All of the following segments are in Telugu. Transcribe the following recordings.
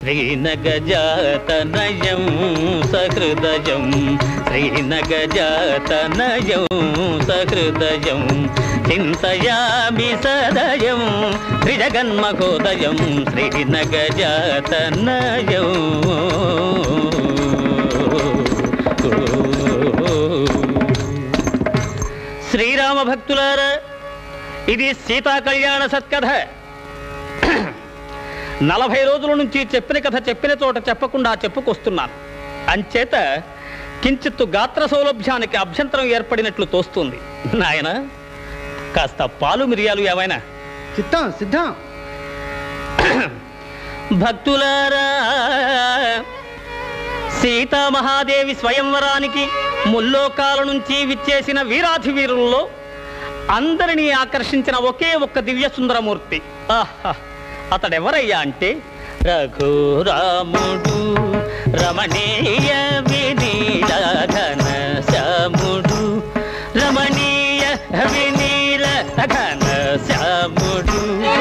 శ్రీనగజాతనయం సహృదయం శ్రీనగజాతనయం సహృదయం చింతయామి సదయం త్రిజగన్మహోదయం శ్రీనగజాతనయం శ్రీరామ భక్తులారా ఇది సీతా కళ్యాణ సత్కథ నలభై రోజుల నుంచి చెప్పిన కథ చెప్పిన చోట చెప్పకుండా చెప్పుకొస్తున్నాను అంచేత కించిత్తు గాత్ర సౌలభ్యానికి అభ్యంతరం ఏర్పడినట్లు తోస్తుంది నాయన కాస్త పాలు మిరియాలు ఏవైనా చిత్తం సిద్ధం భక్తులారా సీతామహాదేవి స్వయంవరానికి ముల్లోకాల నుంచి విచ్చేసిన వీరాధి వీరుల్లో అందరినీ ఆకర్షించిన ఒకే ఒక్క దివ్య సుందరమూర్తి ఆహా అతడెవరయ్యా అంటే రఘురాముడు రమణీయ వినీలఘన శ్యాముడు రమణీయ వినీల ఘన శ్యాముడు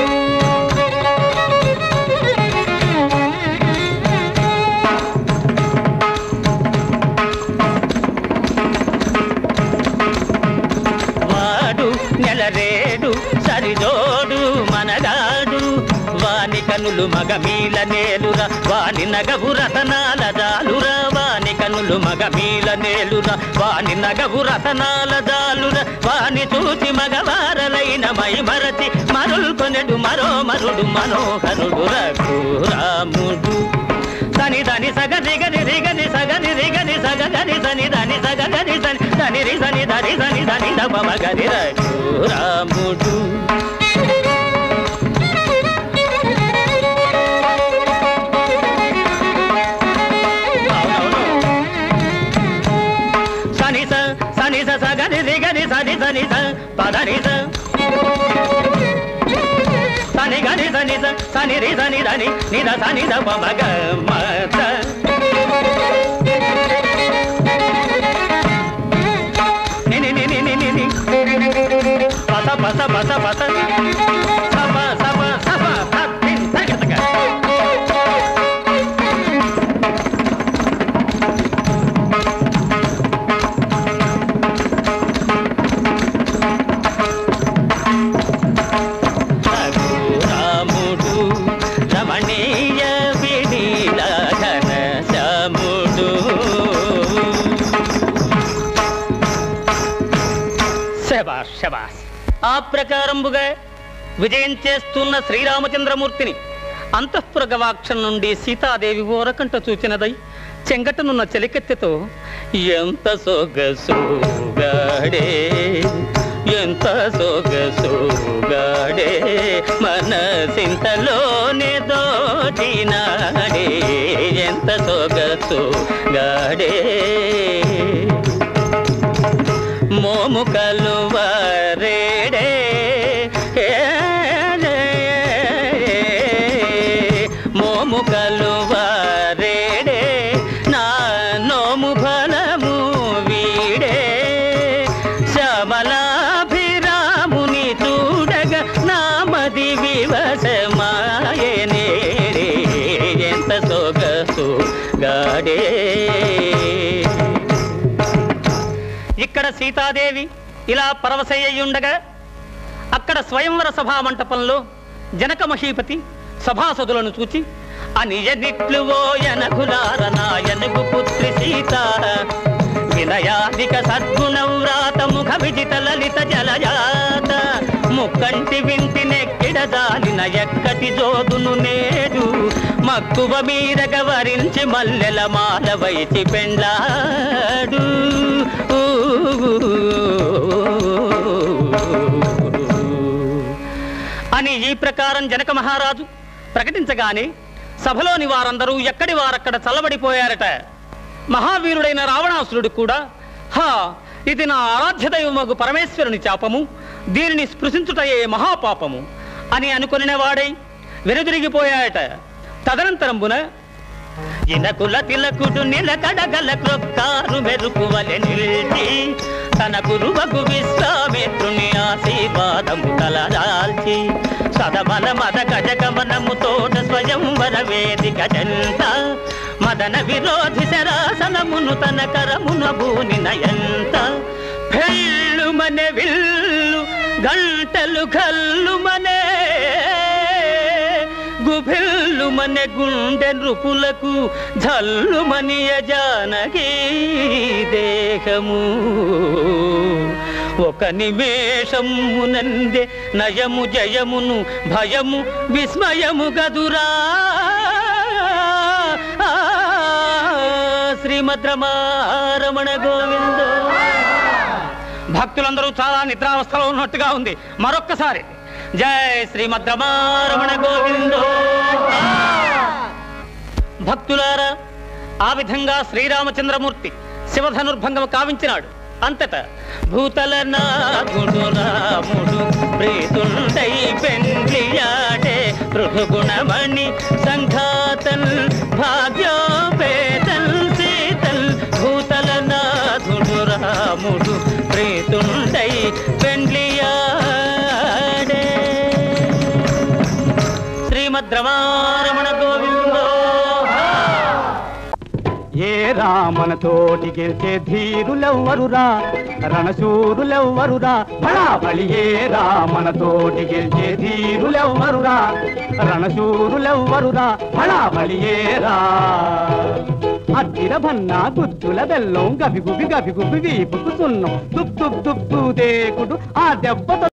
వాడు నెలరేడు సరిజోడు మనగాడు వాని కనులు మగమీల నేలురా వాని నగవు రతనాల జాలురా వాని కనులు మగమీల నేలురా వాని నగవు రతనాల జాలురా వాని చూచి మగవారలైన మై మరచి మరుల్కొనెడు మరో మరుడు మనోహరుడు రఘురాముడు సని దని సగ దిగని రిగని సగని రిగని సగ గని సని దని సగ గని సని దని రి సని దని సని దని దప మగని రాముడు సని స సని స సగని రిగని సని సని స పదని స సని గని సని స సని రి సని దని నిద సని ద ప మగ మత ని ని ని ని ని ని ని పస పస పస పస సప సప సప తత్తిన్ తగతగ రాముడు రమణీయ వినీల ఘన శ్యాముడు శబాష్ శబాష్ ఆ ప్రకారంబుగా విజయం చేస్తున్న శ్రీరామచంద్రమూర్తిని అంతఃపుర గవాక్షం నుండి సీతాదేవి ఓరకంట చూచినదై చెంగటనున్న చెలికెత్తెతో ఎంత సొగసుగాడే ఎంత సొగసుగాడే మనసింతలోనే దోచినాడే ఎంత సొగసుగాడే మోము కలువరేడే మోము కలువరేడే నా నోము ఫలము వీడే శ్యామలాభిరాముని చూడగ నామది వివసమాయనే ఎంత సొగసు గాడే ఇక్కడ సీతాదేవి ఇలా పరవశయ్యుండగా అక్కడ స్వయంవర సభా మంటపంలో జనక మహీపతి సభాసదులను చూచి అనియనిట్లు ఓయనకులార నాయనకు పుత్రి సీత వినయాధిక సద్గుణవ్రాత ముఖ విజిత లలిత జలజాత ముక్కంటి వింటి నెక్కిడ దాలిన ఎక్కటి జోదును నేడు మక్కువ మీదగ వరించి మల్లెల మాల వైచి పెండ్లాడు అని ఈ ప్రకారం జనక మహారాజు ప్రకటించగానే సభలోని వారందరూ ఎక్కడి వారక్కడ చల్లబడిపోయారట మహావీరుడైన రావణాసురుడు కూడా హా ఇది నా ఆరాధ్య దైవమగు పరమేశ్వరుని చాపము దీనిని స్పృశించుటయే మహాపాపము అని అనుకుని వాడై వెనుదిరిగిపోయాయట తదనంతరంబున ఇనకుల తిలకుడు నిలకడగల క్రొక్కారు మెరుపువలె నిలిచి తన గురువకు విశ్వామిత్రుని ఆశీర్వాదము తలదాల్చి సదమల మద గజగమనము తోట స్వయంవర వేదిక జంత మదన విరోధి శరాసనమును తన కరమున భూని నయంత భెళ్ళు మనే విల్లు గంటలు కల్లు మనే గుభిల్లు మనే గుండె నృపులకు జల్లు మనియ జానకి దేహము ఒక నిమేషమునందే నయము జయమును భయము విస్మయము గదురా శ్రీమద్రమారమణ గోవిందో భక్తులందరూ చాలా నిద్రావస్థలో ఉన్నట్టుగా ఉంది మరొక్కసారి జై శ్రీమద్రమారమణ గోవిందో భక్తులారా ఆ విధంగా శ్రీరామచంద్రమూర్తి శివధనుర్భంగం కావించినాడు అంతటా భూతల నాథుడు రాముడు ప్రీతుండై పెండ్లియాడే పృథుగుణమణి సంఘాతల్ భాగ్యోపేతల్ సీతల్ భూతల నాథుడు రాముడు ప్రీతుండై పెండ్లియాడే శ్రీమద్రమారమణ గోవిందో ఏ రామన తోటి గెలిచే ధీరులెవ్వరురా రణశూరులెవ్వరురా బళాబళి ఏ రామన తోటి గెలిచే ధీరులెవ్వరురా రణశూరులెవ్వరురా బళాబళి ఏరా అద్దిర భన్న గుత్తుల బెల్లం గబిగుబి గబిగుబి వీపుకు సున్నం దుప్ దుప్ దుప్పు దేకుడు ఆ దెబ్బతో